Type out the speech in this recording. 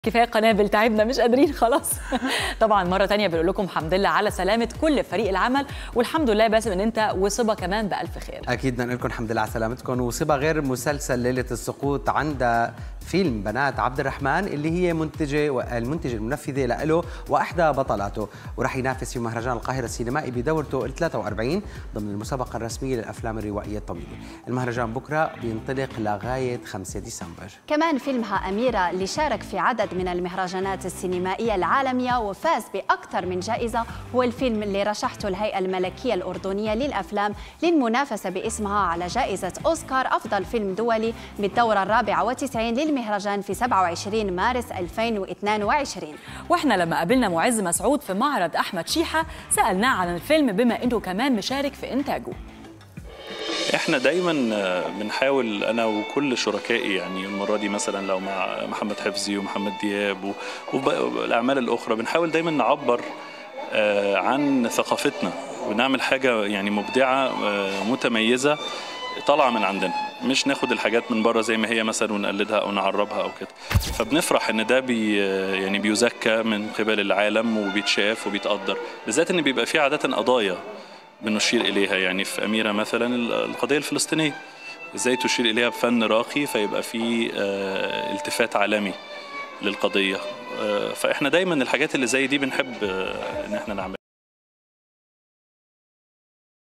كفايه قنابل تعبنا مش قادرين خلاص طبعا مره تانية بنقول لكم الحمد لله على سلامه كل فريق العمل والحمد لله باسم ان انت وصبا كمان بالف خير اكيد بدنا نقول لكم الحمد لله على سلامتكم وصبا غير مسلسل ليله السقوط عندها فيلم بنات عبد الرحمن اللي هي منتجه والمنتجه المنفذه له واحدى بطلاته وراح ينافس في مهرجان القاهره السينمائي بدورته ال 43 ضمن المسابقه الرسميه للافلام الروائيه الطويله المهرجان بكره بينطلق لغايه 5 ديسمبر كمان فيلمها أميرة اللي شارك في عدد من المهرجانات السينمائية العالمية وفاز بأكثر من جائزة هو الفيلم اللي رشحته الهيئة الملكية الأردنية للأفلام للمنافسة باسمها على جائزة أوسكار أفضل فيلم دولي بالدورة الرابعة والتسعين للمهرجان في 27 مارس 2022 واحنا لما قابلنا معز مسعود في معرض احمد شيحه سالناه عن الفيلم بما انه كمان مشارك في انتاجه احنا دايما بنحاول انا وكل شركائي يعني المره دي مثلا لو مع محمد حفظي ومحمد دياب والاعمال الاخرى بنحاول دايما نعبر عن ثقافتنا ونعمل حاجه يعني مبدعه متميزه طالعه من عندنا مش ناخد الحاجات من بره زي ما هي مثلا ونقلدها او نعربها او كده فبنفرح ان ده بي يعني بيزكى من قبل العالم وبيتشاف وبيتقدر بالذات ان بيبقى فيه عاده قضايا بنشير اليها يعني في اميره مثلا القضيه الفلسطينيه ازاي تشير اليها بفن راقي فيبقى في التفات عالمي للقضيه فاحنا دايما الحاجات اللي زي دي بنحب ان احنا نعملها